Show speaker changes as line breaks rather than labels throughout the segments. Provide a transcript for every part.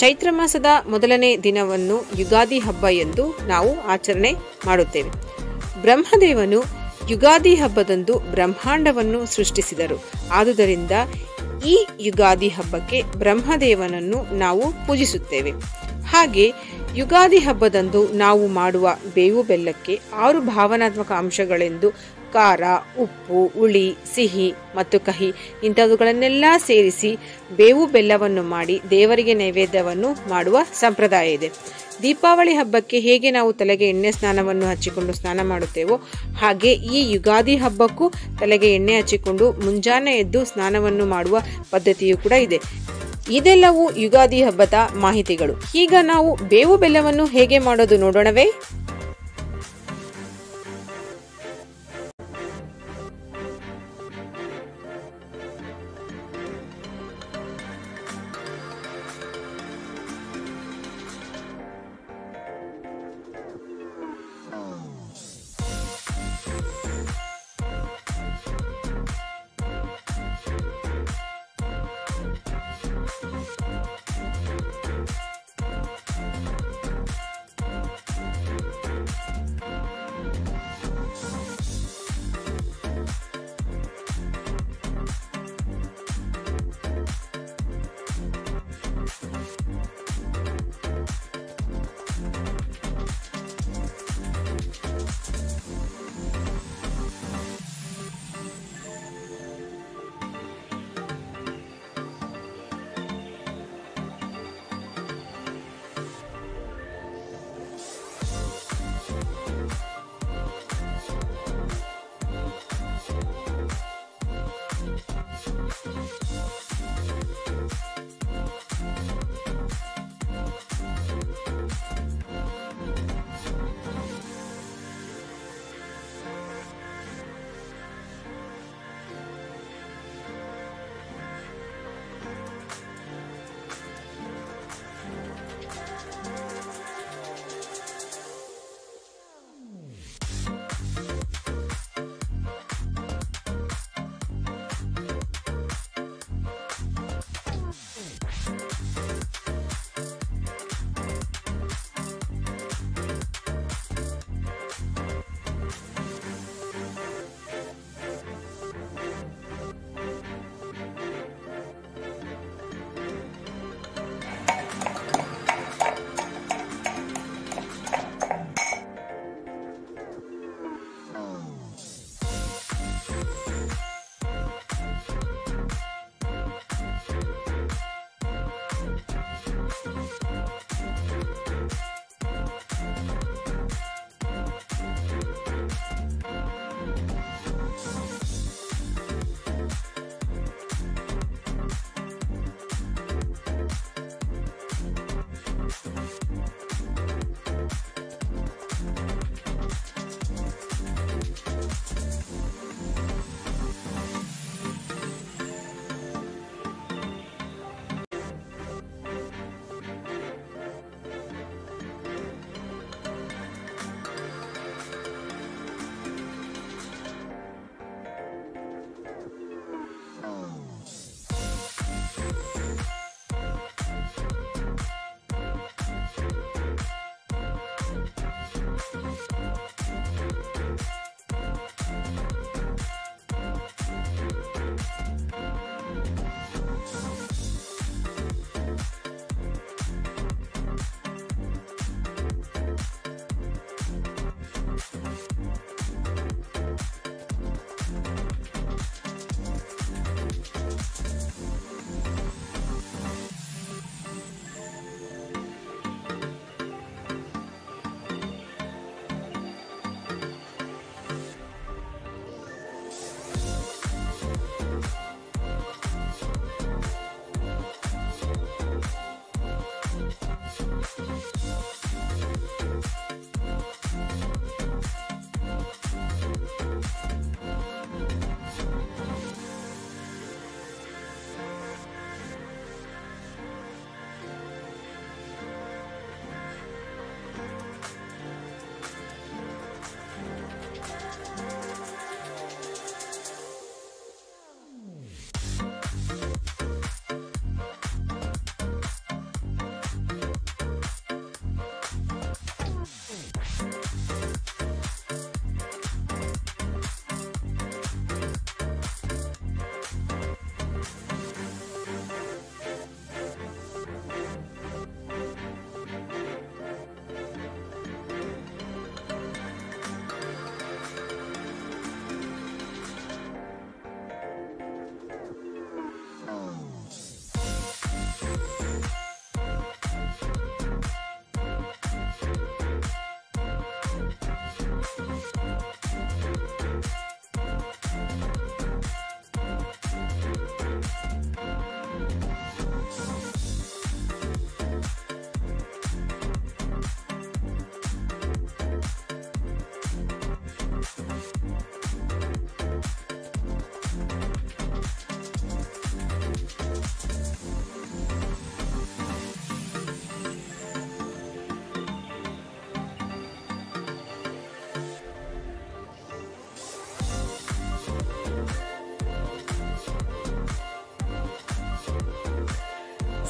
ಚೈತ್ರ ಮಾಸದ ಮೊದಲನೇ ದಿನವನ್ನು ಯುಗಾದಿ ಹಬ್ಬ ಎಂದು ನಾವು ಆಚರಣೆ ಮಾಡುತ್ತೇವೆ ಬ್ರಹ್ಮದೇವನು ಯುಗಾದಿ ಹಬ್ಬದಂದು ಬ್ರಹ್ಮಾಂಡವನ್ನು ಸೃಷ್ಟಿಸಿದರು ಆದುದರಿಂದ ಈ ಯುಗಾದಿ ಹಬ್ಬಕ್ಕೆ ಬ್ರಹ್ಮದೇವನನ್ನು ನಾವು ಪೂಜಿಸುತ್ತೇವೆ ಹಾಗೆ ಯುಗಾದಿ ಹಬ್ಬದಂದು ನಾವು ಮಾಡುವ ಬೇವು ಬೆಲ್ಲಕ್ಕೆ ಆರು ಭಾವನಾತ್ಮಕ ಅಂಶಗಳೆಂದು ಖಾರ ಉಪ್ಪು ಹುಳಿ ಸಿಹಿ ಮತ್ತು ಕಹಿ ಇಂಥವುಗಳನ್ನೆಲ್ಲ ಸೇರಿಸಿ ಬೇವು ಬೆಲ್ಲವನ್ನು ಮಾಡಿ ದೇವರಿಗೆ ನೈವೇದ್ಯವನ್ನು ಮಾಡುವ ಸಂಪ್ರದಾಯ ಇದೆ ದೀಪಾವಳಿ ಹಬ್ಬಕ್ಕೆ ಹೇಗೆ ನಾವು ತಲೆಗೆ ಎಣ್ಣೆ ಸ್ನಾನವನ್ನು ಹಚ್ಚಿಕೊಂಡು ಸ್ನಾನ ಮಾಡುತ್ತೇವೋ ಹಾಗೆ ಈ ಯುಗಾದಿ ಹಬ್ಬಕ್ಕೂ ತಲೆಗೆ ಎಣ್ಣೆ ಹಚ್ಚಿಕೊಂಡು ಮುಂಜಾನೆ ಎದ್ದು ಸ್ನಾನವನ್ನು ಮಾಡುವ ಪದ್ಧತಿಯೂ ಕೂಡ ಇದೆ ಇದೆಲ್ಲವೂ ಯುಗಾದಿ ಹಬ್ಬದ ಮಾಹಿತಿಗಳು ಈಗ ನಾವು ಬೇವು ಬೆಲ್ಲವನ್ನು ಹೇಗೆ ಮಾಡೋದು ನೋಡೋಣವೇ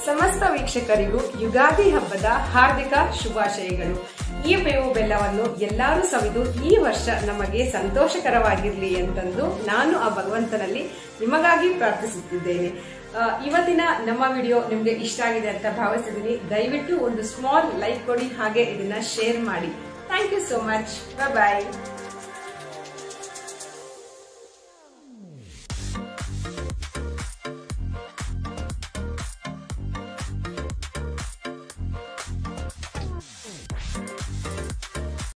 ಸಮಸ್ತ ವೀಕ್ಷಕರಿಗೂ ಯುಗಾದಿ ಹಬ್ಬದ ಹಾರ್ದಿಕ ಶುಭಾಶಯಗಳು ಈ ಬೇವು ಬೆಲ್ಲವನ್ನು ಎಲ್ಲರೂ ಸವಿದು ಈ ವರ್ಷ ನಮಗೆ ಸಂತೋಷಕರವಾಗಿರಲಿ ಅಂತಂದು ನಾನು ಆ ಭಗವಂತನಲ್ಲಿ ನಿಮಗಾಗಿ ಪ್ರಾರ್ಥಿಸುತ್ತಿದ್ದೇನೆ ಆ, ಇವತ್ತಿನ ನಮ್ಮ ವಿಡಿಯೋ ನಿಮಗೆ ಇಷ್ಟ ಆಗಿದೆ ಅಂತ ಭಾವಿಸಿದ್ದೀನಿ ದಯವಿಟ್ಟು ಒಂದು ಸ್ಮಾಲ್ ಲೈಕ್ ಕೊಡಿ ಹಾಗೆ ಇದನ್ನ ಶೇರ್ ಮಾಡಿ thank you so much bye